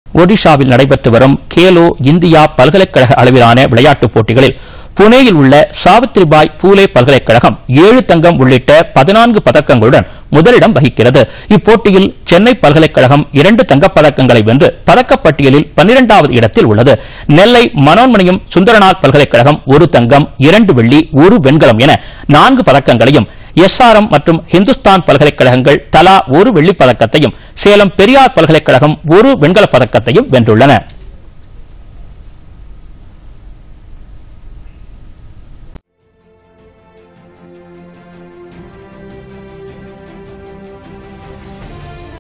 ஒடிஷாவில் நடைபெற்று வரும் கேலோ இந்தியா பல்கலைக்கழக அளவிலான விளையாட்டுப் போட்டிகளில் புனேயில் உள்ள சாவித்ரிபாய் பூலே பல்கலைக்கழகம் ஏழு தங்கம் உள்ளிட்ட பதினான்கு பதக்கங்களுடன் முதலிடம் வகிக்கிறது இப்போட்டியில் சென்னை பல்கலைக்கழகம் இரண்டு தங்கப் பதக்கங்களை வென்று பதக்கப்பட்டியலில் பன்னிரெண்டாவது இடத்தில் உள்ளது நெல்லை மனோன்மணியம் சுந்தரநாத் பல்கலைக்கழகம் ஒரு தங்கம் இரண்டு வெள்ளி ஒரு வெண்கலம் என நான்கு பதக்கங்களையும் எஸ்ஆர்எம் மற்றும் ஹிந்துஸ்தான் பல்கலைக்கழகங்கள் தலா ஒரு வெள்ளிப் பதக்கத்தையும் சேலம் பெரியார் பல்கலைக்கழகம் ஒரு வெண்கலப் பதக்கத்தையும் வென்றுள்ளன